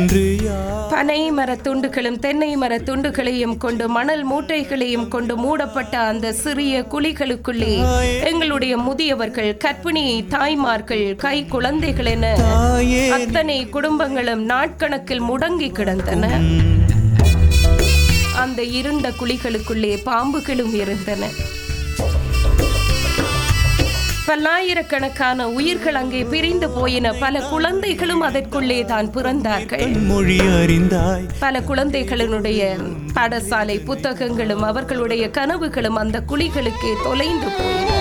என்று யார் பனை மர துண்டுகளும் தென்னை மர துண்டுகளையும் கொண்டு மணல் மூட்டைகளையும் கொண்டு மூடப்பட்ட அந்த சிறிய குழிகளுக்குள்ளே எங்களுடைய முதியவர்கள் கர்ப்பிணி தாய்மார்கள் கை குழந்தைகள் என தாயே அத்தனை குடும்பங்களும் நாட்கணக்கில் முடங்கி கிடந்தன அந்த இருண்ட குழிகளுக்குள்ளே பாம்புகளும் இருந்தன பல்லாயிரக்கணக்கான உயிர்கள் அங்கே பிரிந்து போயின பல குழந்தைகளும் அதற்குள்ளே தான் பிறந்தார்கள் மொழி அறிந்தாய் பல குழந்தைகளினுடைய பாடசாலை புத்தகங்களும் அவர்களுடைய கனவுகளும் அந்த குழிகளுக்கே தொலைந்து போயின